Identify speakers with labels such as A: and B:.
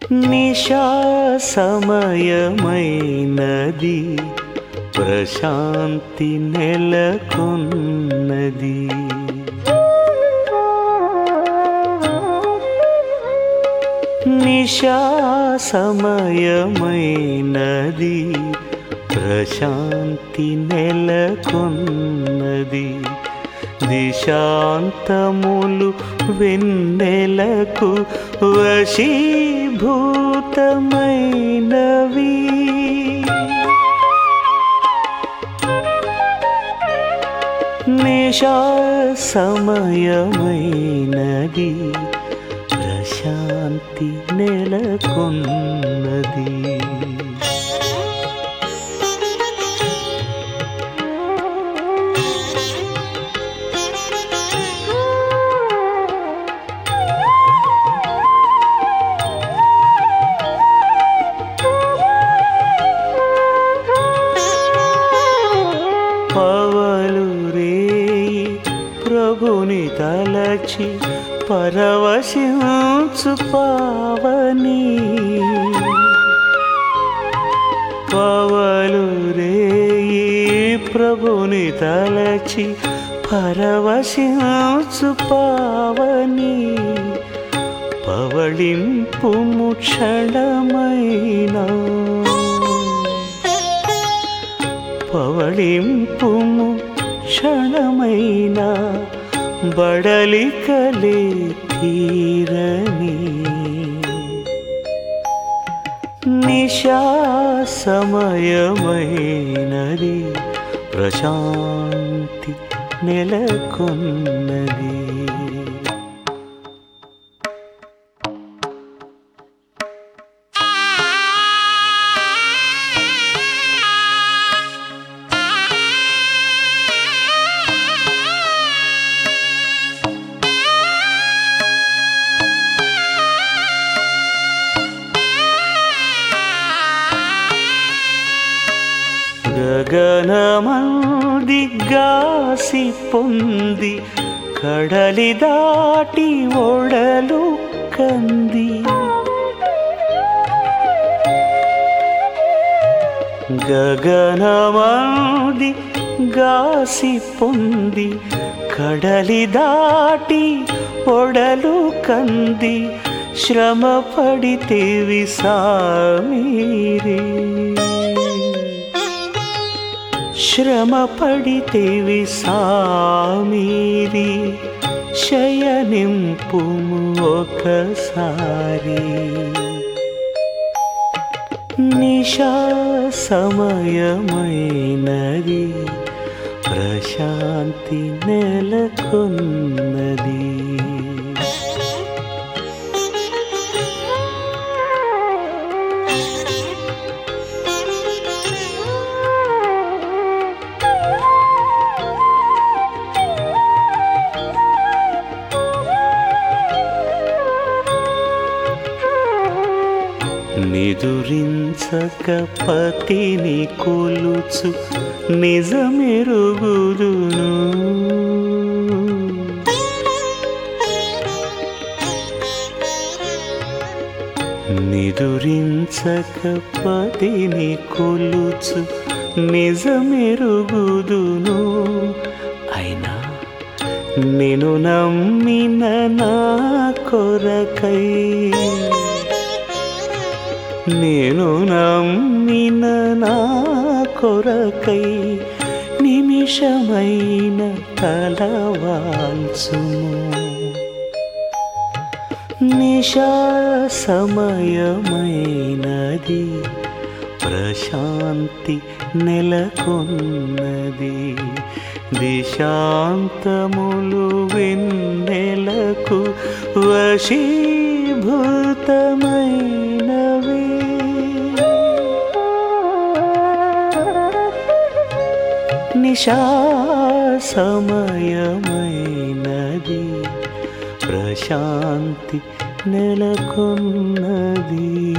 A: నిశా సమయమైనది ప్రశాంతి నెలకొన్నది నిశా సమయమైనది ప్రశాంతి నెలకొన్నది దిశాంతములు వెన్నెలకు వశీభూతమైనవి నిశా సమయమైనది ప్రశాంతి నెలకొన్నది పవలు రేయి ప్రభుని తలచి పరవశించు పావని పవలు రేయి ప్రభుని తలచి పరవశించు పావని పవళింపు క్షణమైనా పవళింపుము క్షణమైన బడలికలే తీరని నిశా సమయమైనది ప్రశాంతి నెలకొన్నది గగనమందిగాసి పొంది కడలి దాటి ఒడలు కంది గగనమంది గాసి పొంది కడలి దాటి ఒడలు కంది శ్రమ పడితేవి సామీరి శ్రమ పడితేవి సామీరి శయనింపుము ఒకసారి నిశా సమయమైనది ప్రశాంతి నెలకొన్నది నిదురించక పతిని కొలుచు నిజమెరుగుదును నిదురించక పతిని కొలుచు నిజమెరుగుదును అయినా నేను నమ్మిన నా కొరకై నేను నమ్మిన నా కొరకై నిమిషమైన తలవాల్చుము నిశా సమయమైనది ప్రశాంతి నెలకొన్నది దిశాంతములు వెన్నెలకు వశీభూతమైనవి నిశా సమయమైనది ప్రశాంతి నెలకొన్నది